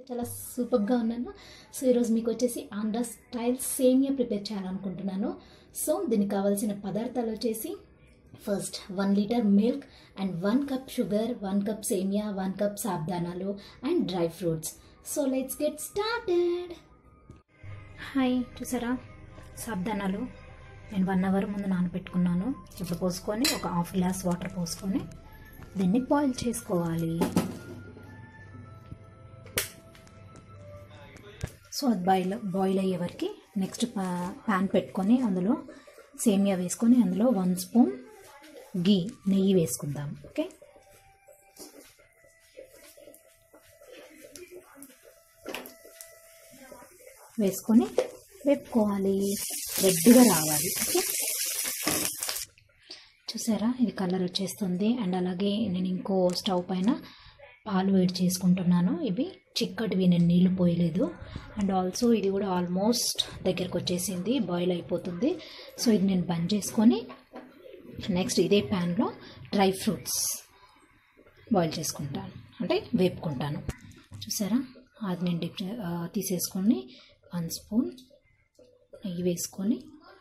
చాలా సూపర్గా ఉన్నాను సో ఈరోజు మీకు వచ్చేసి ఆంధ్ర స్టైల్ సేమియా ప్రిపేర్ చేయాలనుకుంటున్నాను సో దీనికి కావాల్సిన పదార్థాలు వచ్చేసి first one litre milk and one cup sugar one cup సేమియా వన్ కప్ సాబ్దానాలు and dry fruits so let's get started hi చూసారా సాబ్దానాలు నేను వన్ అవర్ ముందు నానబెట్టుకున్నాను ఇప్పుడు పోసుకొని ఒక హాఫ్ గ్లాస్ వాటర్ పోసుకొని దీన్ని బాయిల్ చేసుకోవాలి సో అది బాయిల్ బాయిల్ అయ్యే వరకు నెక్స్ట్ పా ప్యాన్ పెట్టుకొని అందులో సేమియా వేసుకొని అందులో వన్ స్పూన్ గీ నెయ్యి వేసుకుందాం ఓకే వేసుకొని వేపుకోవాలి రెడ్గా రావాలి ఓకే చూసారా ఇది కలర్ వచ్చేస్తుంది అండ్ అలాగే నేను ఇంకో స్టవ్ పైన పాలు వేడి చేసుకుంటున్నాను ఇవి చిక్కటివి నేను నీళ్లు పోయలేదు అండ్ ఆల్సో ఇది కూడా ఆల్మోస్ట్ దగ్గరకు వచ్చేసింది బాయిల్ అయిపోతుంది సో ఇది నేను బంద్ చేసుకొని నెక్స్ట్ ఇదే ప్యాన్లో డ్రై ఫ్రూట్స్ బాయిల్ చేసుకుంటాను అంటే వేపుకుంటాను చూసారా అది నేను డిప్ తీసేసుకొని వన్ స్పూన్ నెయ్యి వేసుకొని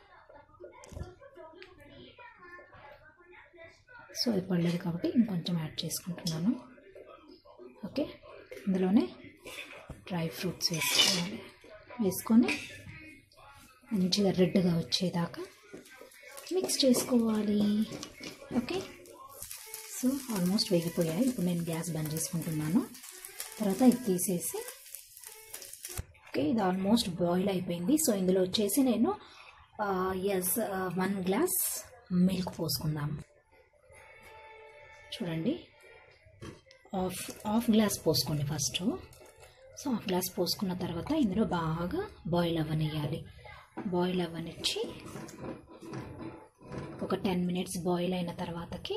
సో అది పడలేదు కాబట్టి ఇంకొంచెం యాడ్ చేసుకుంటున్నాను ఓకే ఇందులోనే డ్రై ఫ్రూట్స్ వేసుకోవాలి వేసుకొని మంచిగా రెడ్గా వచ్చేదాకా మిక్స్ చేసుకోవాలి ఓకే సో ఆల్మోస్ట్ వేగిపోయాయి ఇప్పుడు నేను గ్యాస్ బంద్ చేసుకుంటున్నాను తర్వాత ఇది తీసేసి ఓకే ఇది ఆల్మోస్ట్ బాయిల్ అయిపోయింది సో ఇందులో వచ్చేసి నేను ఎస్ వన్ గ్లాస్ మిల్క్ పోసుకుందాం చూడండి హాఫ్ హాఫ్ గ్లాస్ పోసుకోండి ఫస్ట్ సో హాఫ్ గ్లాస్ పోసుకున్న తర్వాత ఇందులో బాగా బాయిల్ అవ్వనియాలి బాయిల్ అవ్వనిచ్చి ఒక టెన్ మినిట్స్ బాయిల్ అయిన తర్వాతకి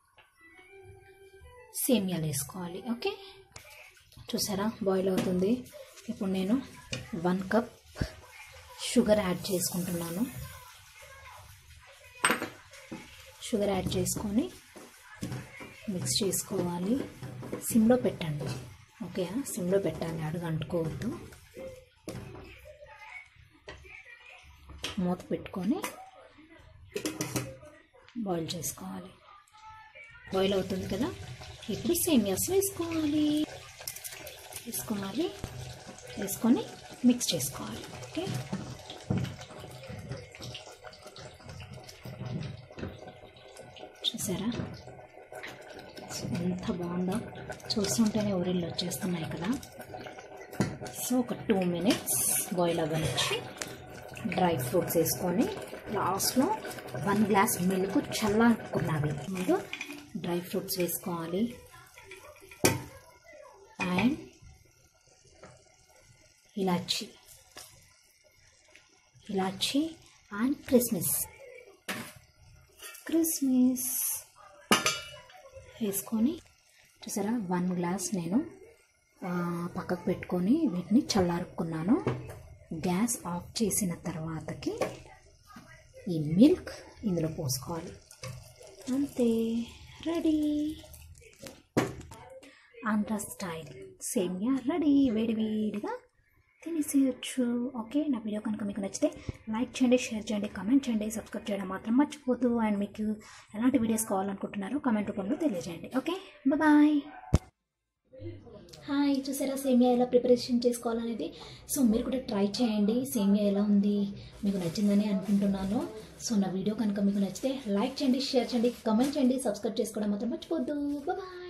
సేమియాలు వేసుకోవాలి ఓకే చూసారా బాయిల్ అవుతుంది ఇప్పుడు నేను వన్ కప్ షుగర్ యాడ్ చేసుకుంటున్నాను షుగర్ యాడ్ చేసుకొని మిక్స్ చేసుకోవాలి సిమ్లో పెట్టండి ఓకే సిమ్లో పెట్టాలి అడుగు అంటుకోవద్దు మూత పెట్టుకొని బాయిల్ చేసుకోవాలి బాయిల్ అవుతుంది కదా ఇప్పుడు సేమియాస్ వేసుకోవాలి వేసుకోవాలి వేసుకొని మిక్స్ చేసుకోవాలి ఓకే చూసారా ఎంత బాగుందో చూస్తుంటేనే ఊరిళ్ళు వచ్చేస్తున్నాయి కదా సో ఒక టూ మినిట్స్ బాయిల్ అవ్వనిచ్చి డ్రై ఫ్రూట్స్ వేసుకొని లాస్ట్లో వన్ గ్లాస్ మిల్క్ చల్లారుకున్నవి ముందు డ్రై ఫ్రూట్స్ వేసుకోవాలి అండ్ ఇలాచి ఇలాచి అండ్ క్రిస్మస్ క్రిస్మస్ వేసుకొని చూసారా వన్ గ్లాస్ నేను పక్కకు పెట్టుకొని వీటిని చల్లారుకున్నాను గ్యాస్ ఆఫ్ చేసిన తర్వాతకి ఈ మిల్క్ ఇందులో పోసుకోవాలి అంతే రెడీ ఆంధ్ర స్టైల్ సేమియా రెడీ వేడి వేడిగా తినేసేయచ్చు ఓకే నా వీడియో కనుక మీకు నచ్చితే లైక్ చేయండి షేర్ చేయండి కమెంట్ చేయండి సబ్స్క్రైబ్ చేయడం మాత్రం మర్చిపోద్దు అండ్ మీకు ఎలాంటి వీడియోస్ కావాలనుకుంటున్నారో కమెంట్ రూపంలో తెలియజేయండి ఓకే బాయ్ హాయ్ చూసారా సేమియా ఎలా ప్రిపరేషన్ చేసుకోవాలనేది సో మీరు కూడా ట్రై చేయండి సేమియా ఎలా ఉంది మీకు నచ్చిందని అనుకుంటున్నాను సో నా వీడియో కనుక మీకు నచ్చితే లైక్ చేయండి షేర్ చేయండి కమెంట్ చేయండి సబ్స్క్రైబ్ చేసుకోవడం మాత్రం మర్చిపోద్దు బాయ్